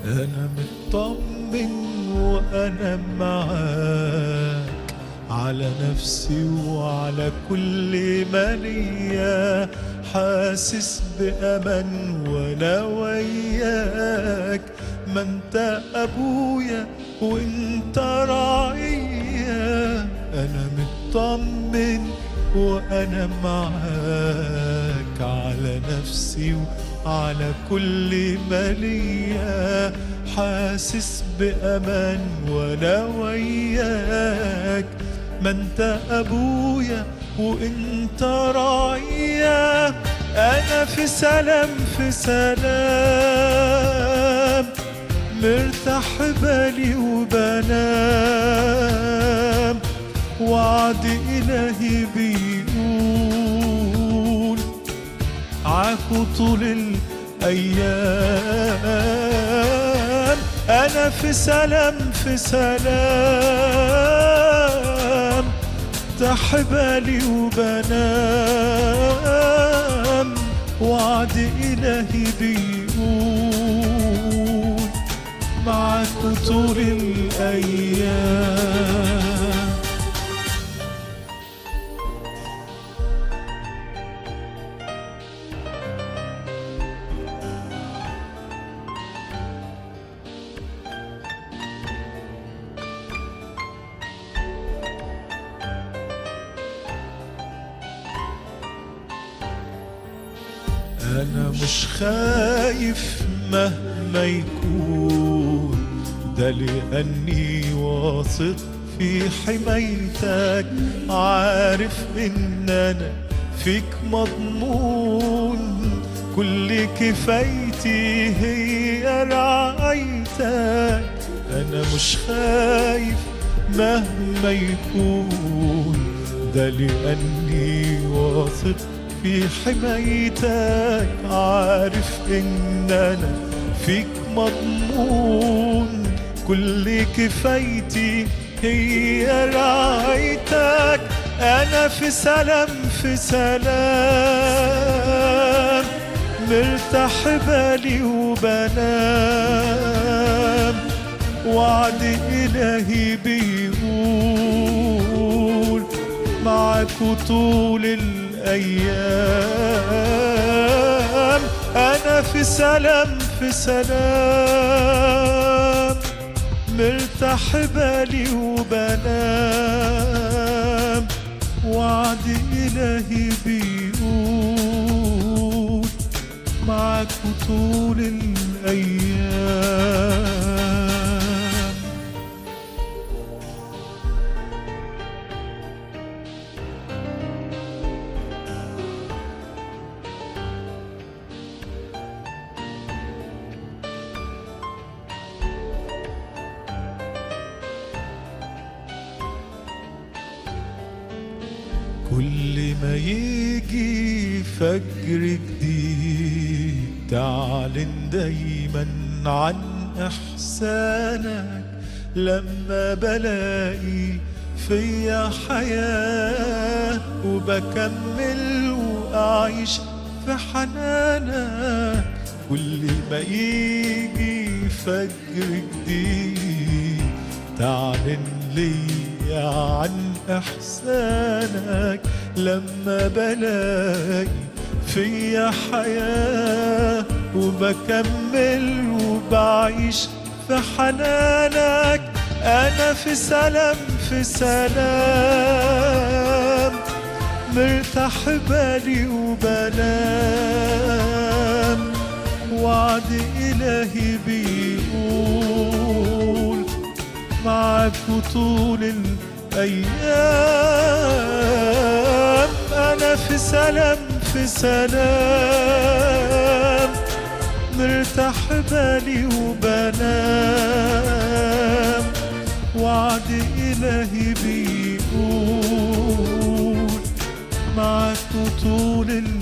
أنا مطمن وأنا معاك على نفسي وعلى كل ما ليا حاسس بأمان وأنا وياك ما أنت أبويا وأنت راعيا أنا مطمن وأنا معاك على نفسي وعلى كل ما ليا حاسس بأمان وأنا وياك ما أنت أبويا وأنت راعيا أنا في سلام في سلام مرتاح بالي وبنام وعد إلهي بيقول عاكو طول الأيام أنا في سلام في سلام تحبالي وبنام وعد إلهي بيقول معاك طول الأيام أنا مش خايف مهما يكون ده لأني واثق في حمايتك عارف إن أنا فيك مضمون كل كفايتي هي رعايتك أنا مش خايف مهما يكون ده لأني واثق في حمايتك عارف إن أنا فيك مضمون كل كفايتي هي رعايتك أنا في سلام في سلام مرتاح بالي وبنام وعد إلهي بيقول معاك طول الأيام أنا في سلام في سلام مرتاح بالي وبنام وعد إلهي بيقول معاك طول الأيام كل ما يجي فجر جديد تعلن دايما عن احسانك لما بلاقي فيا حياة وبكمل واعيش في حنانك كل ما يجي فجر جديد تعلن لي عن احسانك لما بلاقي فيا حياة وبكمل وبعيش في حنانك انا في سلام في سلام مرتاح بالي وبنام وعد إلهي بيقول معاك طول الأيام أنا في سلام في سلام مرتاح بالي وبنام وعد إلهي بيقول معاك طول